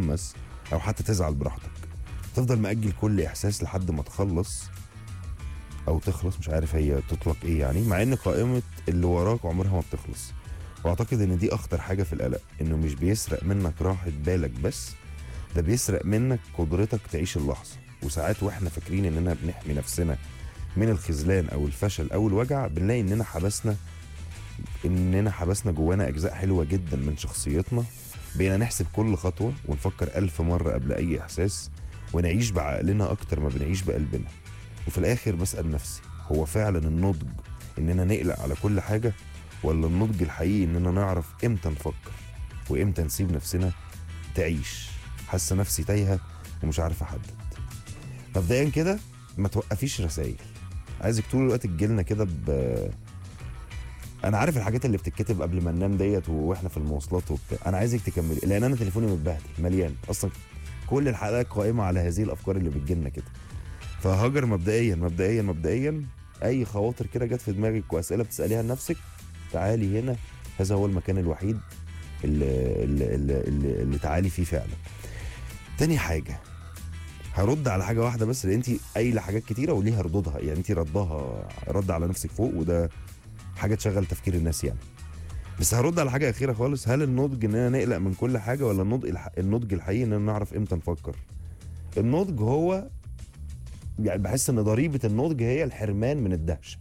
تتحمس او حتى تزعل براحتك تفضل مأجل كل احساس لحد ما تخلص او تخلص مش عارف هي تطلق ايه يعني مع ان قائمه اللي وراك عمرها ما بتخلص واعتقد ان دي اخطر حاجه في القلق انه مش بيسرق منك راحه بالك بس ده بيسرق منك قدرتك تعيش اللحظه وساعات واحنا فاكرين اننا بنحمي نفسنا من الخذلان او الفشل او الوجع بنلاقي اننا حبسنا اننا حبسنا جوانا اجزاء حلوه جدا من شخصيتنا بقينا نحسب كل خطوه ونفكر ألف مره قبل اي احساس ونعيش بعقلنا اكتر ما بنعيش بقلبنا وفي الاخر بسال نفسي هو فعلا النضج اننا نقلق على كل حاجه ولا النضج الحقيقي اننا نعرف امتى نفكر وامتى نسيب نفسنا تعيش حاسه نفسي تايهه ومش عارف احدد مبدئيا كده ما توقفيش رسائل عايزك طول الوقت تجيلنا كده ب انا عارف الحاجات اللي بتتكتب قبل ما ننام ديت واحنا في المواصلات وبتاع انا عايزك تكملي لان انا تليفوني متبهدل مليان اصلا كل الحلقات قائمه على هذه الافكار اللي بتجيلنا كده فهاجر مبدئيا مبدئيا مبدئيا اي خواطر كده جت في دماغك واسئله بتساليها لنفسك تعالي هنا هذا هو المكان الوحيد اللي, اللي, اللي, اللي, اللي تعالي فيه فعلا تاني حاجه هرد على حاجه واحده بس لان انت قايله حاجات كتيره وليها ردودها يعني انت ردها رد على نفسك فوق وده حاجه تشغل تفكير الناس يعني بس هرد على حاجه اخيره خالص هل النضج اننا نقلق من كل حاجه ولا النضج الح... النضج الحقيقي اننا نعرف امتى نفكر النضج هو يعني بحس ان ضريبه النضج هي الحرمان من الدهشه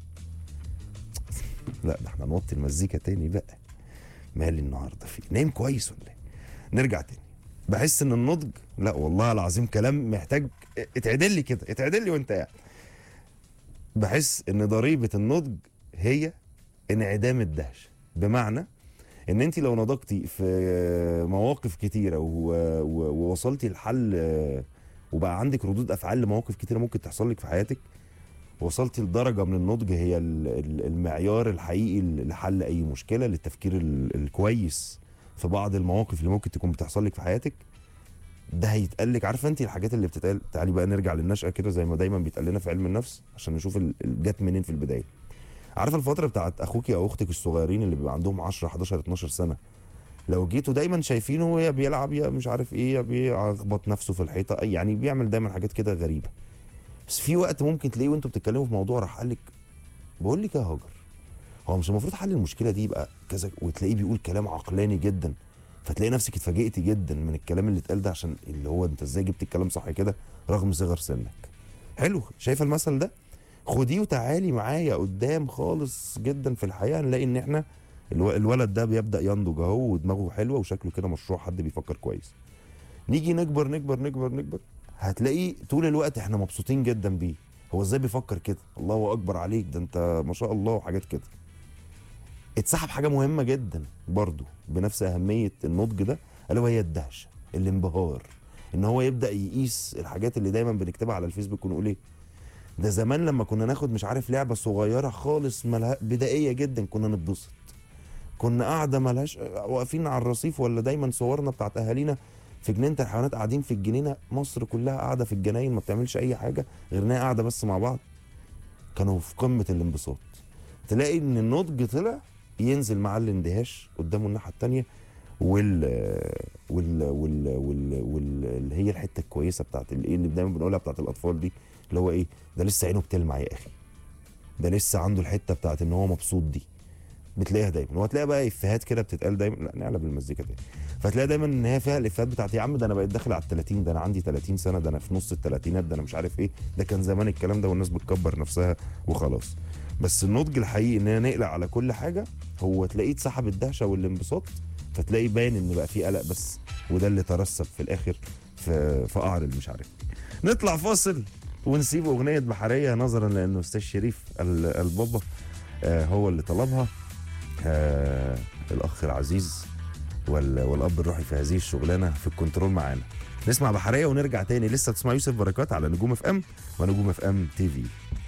لا ده احنا نوطي المزيكا تاني بقى مالي النهارده فيه نايم كويس ولا ايه نرجع تاني بحس ان النضج لا والله العظيم كلام محتاج اتعدل لي كده اتعدل لي وانت قاعد بحس ان ضريبه النضج هي انعدام الدهشه بمعنى ان انت لو نضجتي في مواقف كتيره و... و... ووصلتي لحل وبقى عندك ردود افعال لمواقف كتيره ممكن تحصل لك في حياتك وصلتي لدرجه من النضج هي المعيار الحقيقي لحل اي مشكله للتفكير الكويس في بعض المواقف اللي ممكن تكون بتحصل لك في حياتك ده هيتقال لك عارفه انت الحاجات اللي بتتقال تعالي بقى نرجع للنشأه كده زي ما دايما بيتقال لنا في علم النفس عشان نشوف جت منين في البدايه عارفه الفتره بتاعت اخوك او اختك الصغيرين اللي بيبقى عندهم 10 11 12 سنه لو جيتوا دايما شايفينه يا بيلعب يا مش عارف ايه يا بيخبط نفسه في الحيطه يعني بيعمل دايما حاجات كده غريبه بس في وقت ممكن تلاقيه وانتوا بتتكلموا في موضوع راح قال لك بقول لك يا هاجر هو مش المفروض حل المشكله دي يبقى كذا وتلاقيه بيقول كلام عقلاني جدا فتلاقي نفسك اتفاجئتي جدا من الكلام اللي اتقال ده عشان اللي هو انت ازاي جبت الكلام صح كده رغم صغر سنك حلو شايفه المثل ده خديه وتعالي معايا قدام خالص جدا في الحياه هنلاقي ان احنا الولد ده بيبدا ينضج اهو ودماغه حلوه وشكله كده مشروع حد بيفكر كويس نيجي نكبر نكبر نكبر نكبر هتلاقيه طول الوقت احنا مبسوطين جدا بيه هو ازاي بيفكر كده الله اكبر عليك ده انت ما شاء الله وحاجات كده اتسحب حاجه مهمه جدا برضو بنفس اهميه النضج ده الا وهي الدهشه الانبهار ان هو يبدا يقيس الحاجات اللي دايما بنكتبها على الفيسبوك ونقول ايه ده زمان لما كنا ناخد مش عارف لعبه صغيره خالص ملها بدائيه جدا كنا نتبسط كنا قاعده ملهاش واقفين على الرصيف ولا دايما صورنا بتاعت اهالينا في جنينه الحيوانات قاعدين في الجنينه مصر كلها قاعده في الجناين ما بتعملش اي حاجه غير انها قاعده بس مع بعض كانوا في قمه الانبساط تلاقي ان النضج طلع ينزل مع الاندهاش قدامه الناحيه الثانيه وال وال وال وال, وال... اللي هي الحته الكويسه بتاعت الايه اللي دايما بنقولها بتاعت الاطفال دي اللي هو ايه ده لسه عينه بتلمع يا اخي ده لسه عنده الحته بتاعت ان هو مبسوط دي بتلاقيها دايما وهتلاقي بقى افيهات كده بتتقال دايما لا نعلى بالمزيكا تاني فتلاقي دايما ان هي فيها الافيهات بتاعت يا عم ده انا بقيت داخل على ال 30 ده انا عندي 30 سنه ده انا في نص الثلاثينات ده انا مش عارف ايه ده كان زمان الكلام ده والناس بتكبر نفسها وخلاص بس النضج الحقيقي اننا نقلق على كل حاجه هو تلاقيه اتسحب الدهشه والانبساط فتلاقي باين ان بقى في قلق بس وده اللي ترسب في الاخر في في قعر مش عارف نطلع فاصل ونسيب اغنيه بحريه نظرا لانه استاذ شريف البابا آه هو اللي طلبها آه الاخ العزيز والاب الروحي في هذه الشغلانه في الكنترول معانا نسمع بحريه ونرجع تاني لسه تسمع يوسف بركات على نجوم اف ام ونجوم اف ام تي في